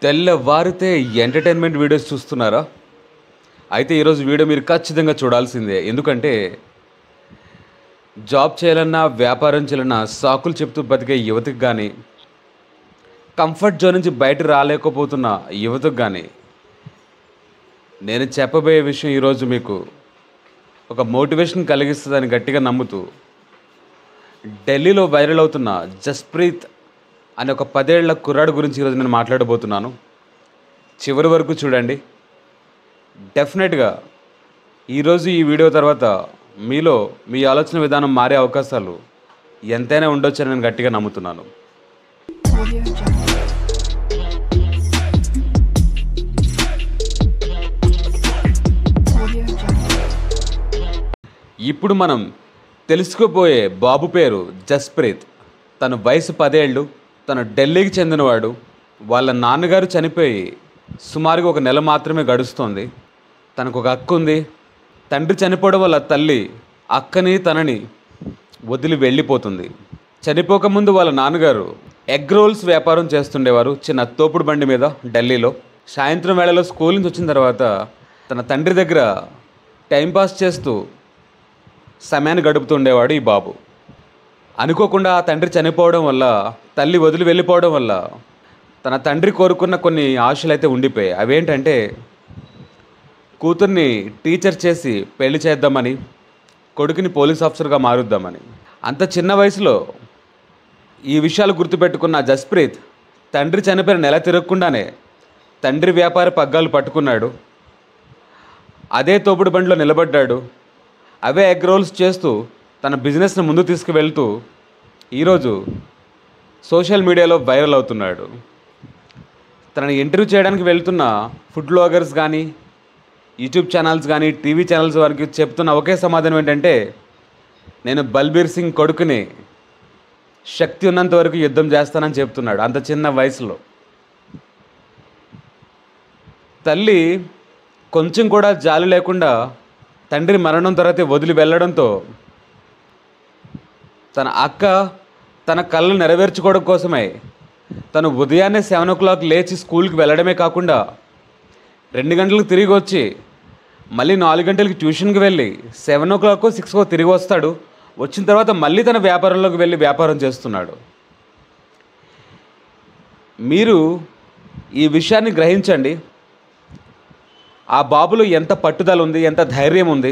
తెల్లవారితే entertainment videos చూస్తున్నారా అయితే ఈరోజు వీడియో మీరు ఖచ్చితంగా చూడాల్సిందే ఎందుకంటే జాబ్ చేయాలన్నా వ్యాపారం చేయాలన్నా సాకులు చెప్తూ బతికే యువతకు కానీ కంఫర్ట్ జోన్ నుంచి బయట రాలేకపోతున్న యువతకు కానీ నేను చెప్పబోయే విషయం ఈరోజు మీకు ఒక మోటివేషన్ కలిగిస్తుందని గట్టిగా నమ్ముతూ ఢిల్లీలో వైరల్ అవుతున్న జస్ప్రీత్ అనే ఒక పదేళ్ల కుర్రాడు గురించి ఈరోజు నేను మాట్లాడబోతున్నాను చివరి వరకు చూడండి డెఫినెట్గా ఈరోజు ఈ వీడియో తర్వాత మీలో మీ ఆలోచన విధానం మారే అవకాశాలు ఎంతైనా ఉండొచ్చని నేను గట్టిగా నమ్ముతున్నాను Audio Jungle. Audio Jungle. ఇప్పుడు మనం తెలుసుకోబోయే బాబు పేరు జస్ప్రీత్ తన వయసు పదేళ్ళు తను ఢిల్లీకి చెందినవాడు వాళ్ళ నాన్నగారు చనిపోయి సుమారుగా ఒక నెల మాత్రమే గడుస్తోంది తనకు ఒక అక్క ఉంది తండ్రి చనిపోవడం వల్ల తల్లి అక్కని తనని వదిలి వెళ్ళిపోతుంది చనిపోకముందు వాళ్ళ నాన్నగారు ఎగ్ రోల్స్ వ్యాపారం చేస్తుండేవారు చిన్న తోపుడు బండి మీద ఢిల్లీలో సాయంత్రం వేళలో స్కూల్ నుంచి వచ్చిన తర్వాత తన తండ్రి దగ్గర టైంపాస్ చేస్తూ సమయాన్ని గడుపుతుండేవాడు ఈ బాబు అనుకోకుండా ఆ తండ్రి చనిపోవడం వల్ల తల్లి వదిలి వెళ్ళిపోవడం వల్ల తన తండ్రి కోరుకున్న కొన్ని ఆశలు అయితే ఉండిపోయాయి అవేంటంటే కూతుర్ని టీచర్ చేసి పెళ్లి చేద్దామని కొడుకుని పోలీస్ ఆఫీసర్గా మారుద్దామని అంత చిన్న వయసులో ఈ విషయాలు గుర్తుపెట్టుకున్న జస్ప్రీత్ తండ్రి చనిపోయిన నెల తిరగకుండానే తండ్రి వ్యాపార పగ్గాలు పట్టుకున్నాడు అదే తోపుడు బండిలో నిలబడ్డాడు అవే ఎగ్ రోల్స్ చేస్తూ తన బిజినెస్ని ముందు తీసుకువెళ్తూ ఈరోజు సోషల్ మీడియాలో వైరల్ అవుతున్నాడు తనని ఇంటర్వ్యూ చేయడానికి వెళ్తున్న ఫుడ్ బ్లాగర్స్ కానీ యూట్యూబ్ ఛానల్స్ కానీ టీవీ ఛానల్స్ వారికి చెప్తున్న ఒకే సమాధానం ఏంటంటే నేను బల్బీర్ సింగ్ కొడుకుని శక్తి ఉన్నంత వరకు యుద్ధం చేస్తానని చెప్తున్నాడు అంత చిన్న వయసులో తల్లి కొంచెం కూడా జాలి లేకుండా తండ్రి మరణం తర్వాత వదిలి వెళ్ళడంతో తన అక్క తన కళ్ళను నెరవేర్చుకోవడం కోసమే తను ఉదయాన్నే సెవెన్ ఓ క్లాక్ లేచి స్కూల్కి వెళ్ళడమే కాకుండా రెండు గంటలకు తిరిగి వచ్చి మళ్ళీ నాలుగు గంటలకి ట్యూషన్కి వెళ్ళి సెవెన్ ఓ క్లాక్ సిక్స్కో తిరిగి వస్తాడు వచ్చిన తర్వాత మళ్ళీ తన వ్యాపారంలోకి వెళ్ళి వ్యాపారం చేస్తున్నాడు మీరు ఈ విషయాన్ని గ్రహించండి ఆ బాబులో ఎంత పట్టుదల ఉంది ఎంత ధైర్యం ఉంది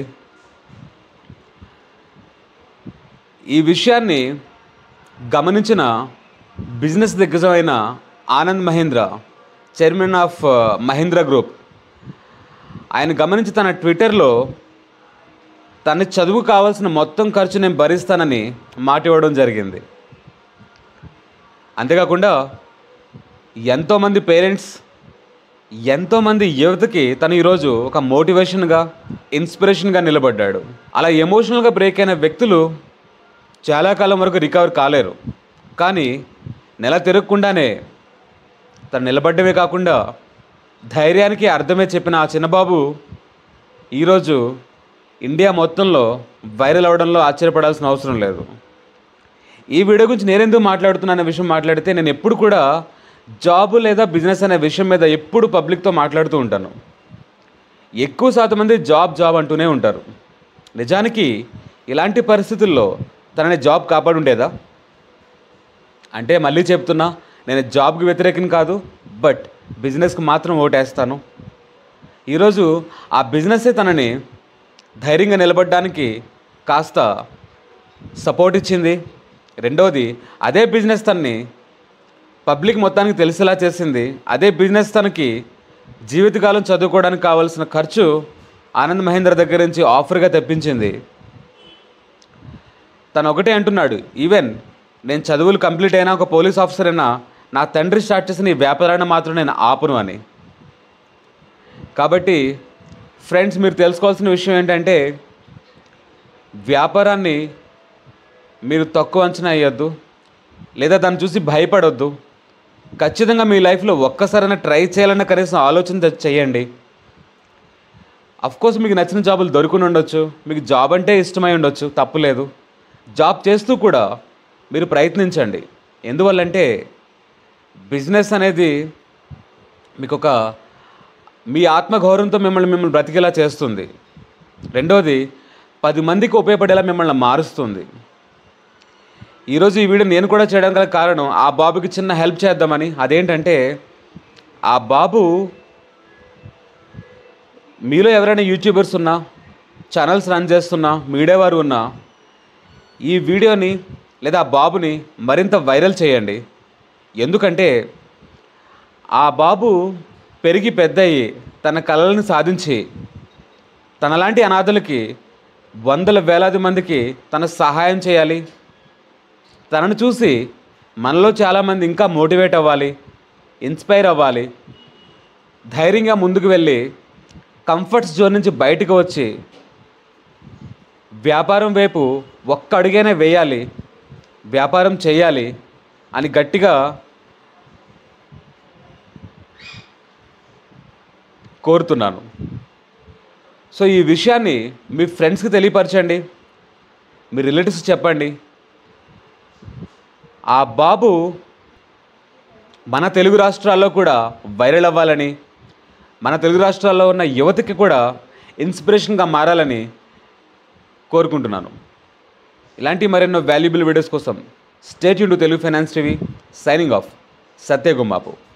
ఈ విషయాన్ని గమనించిన బిజినెస్ దిగ్గజమైన Anand Mahindra chairman of Mahindra group ఆయన గమనించి తన ట్విట్టర్లో తన చదువు కావాల్సిన మొత్తం ఖర్చు నేను భరిస్తానని మాట ఇవ్వడం జరిగింది అంతేకాకుండా ఎంతోమంది పేరెంట్స్ ఎంతోమంది యువతకి తను ఈరోజు ఒక మోటివేషన్గా ఇన్స్పిరేషన్గా నిలబడ్డాడు అలా ఎమోషనల్గా బ్రేక్ అయిన వ్యక్తులు చాలా కాలం వరకు రికవర్ కాలేరు కానీ నెల తిరగకుండానే తను నిలబడ్డమే కాకుండా ధైర్యానికి అర్థమే చెప్పిన ఆ చిన్నబాబు ఈరోజు ఇండియా మొత్తంలో వైరల్ అవడంలో ఆశ్చర్యపడాల్సిన అవసరం లేదు ఈ వీడియో గురించి నేనెందుకు మాట్లాడుతున్నా విషయం మాట్లాడితే నేను ఎప్పుడు కూడా జాబ్ లేదా బిజినెస్ అనే విషయం మీద ఎప్పుడు పబ్లిక్తో మాట్లాడుతూ ఉంటాను ఎక్కువ శాతం మంది జాబ్ జాబ్ అంటూనే ఉంటారు నిజానికి ఇలాంటి పరిస్థితుల్లో తనని జాబ్ కాపాడుండేదా అంటే మళ్ళీ చెప్తున్నా నేను జాబ్కి వ్యతిరేకం కాదు బట్ బిజినెస్కి మాత్రం ఓటేస్తాను ఈరోజు ఆ బిజినెస్సే తనని ధైర్యంగా నిలబడడానికి కాస్త సపోర్ట్ ఇచ్చింది రెండవది అదే బిజినెస్ తనని పబ్లిక్ మొత్తానికి తెలిసేలా చేసింది అదే బిజినెస్ తనకి జీవితకాలం చదువుకోవడానికి కావాల్సిన ఖర్చు ఆనంద్ మహేంద్ర దగ్గర నుంచి ఆఫర్గా తెప్పించింది తను ఒకటే అంటున్నాడు ఈవెన్ నేను చదువులు కంప్లీట్ అయినా ఒక పోలీస్ ఆఫీసర్ అయినా నా తండ్రి స్టార్ట్ చేసిన ఈ వ్యాపారాన్ని మాత్రం నేను ఆపును అని కాబట్టి ఫ్రెండ్స్ మీరు తెలుసుకోవాల్సిన విషయం ఏంటంటే వ్యాపారాన్ని మీరు తక్కువ అంచనా వేయొద్దు లేదా దాన్ని చూసి భయపడొద్దు ఖచ్చితంగా మీ లైఫ్లో ఒక్కసారైనా ట్రై చేయాలన్న కనీసం ఆలోచన తె- చేయండి కోర్స్ మీకు నచ్చిన జాబులు దొరుకుని ఉండొచ్చు మీకు జాబ్ అంటే ఇష్టమై ఉండొచ్చు తప్పులేదు జాబ్ చేస్తూ కూడా మీరు ప్రయత్నించండి ఎందువల్లంటే బిజినెస్ అనేది మీకు ఒక మీ ఆత్మగౌరవంతో మిమ్మల్ని మిమ్మల్ని బ్రతికేలా చేస్తుంది రెండవది పది మందికి ఉపయోగపడేలా మిమ్మల్ని మారుస్తుంది ఈరోజు ఈ వీడియో నేను కూడా చేయడానికి గల కారణం ఆ బాబుకి చిన్న హెల్ప్ చేద్దామని అదేంటంటే ఆ బాబు మీలో ఎవరైనా యూట్యూబర్స్ ఉన్నా ఛానల్స్ రన్ చేస్తున్నా మీడియా వారు ఉన్నా ఈ వీడియోని లేదా ఆ బాబుని మరింత వైరల్ చేయండి ఎందుకంటే ఆ బాబు పెరిగి పెద్దయి తన కళలను సాధించి తనలాంటి అనాథలకి వందల వేలాది మందికి తన సహాయం చేయాలి తనను చూసి మనలో చాలామంది ఇంకా మోటివేట్ అవ్వాలి ఇన్స్పైర్ అవ్వాలి ధైర్యంగా ముందుకు వెళ్ళి కంఫర్ట్స్ జోన్ నుంచి బయటకు వచ్చి వ్యాపారం వైపు ఒక్క అడుగైనా వేయాలి వ్యాపారం చేయాలి అని గట్టిగా కోరుతున్నాను సో ఈ విషయాన్ని మీ ఫ్రెండ్స్కి తెలియపరచండి మీ రిలేటివ్స్ చెప్పండి ఆ బాబు మన తెలుగు రాష్ట్రాల్లో కూడా వైరల్ అవ్వాలని మన తెలుగు రాష్ట్రాల్లో ఉన్న యువతకి కూడా ఇన్స్పిరేషన్గా మారాలని కోరుకుంటున్నాను ఇలాంటి మరెన్నో వాల్యుబుల్ వీడియోస్ కోసం స్టేట్ యూన్ to Telugu finance TV signing off Satya గుమ్మాపు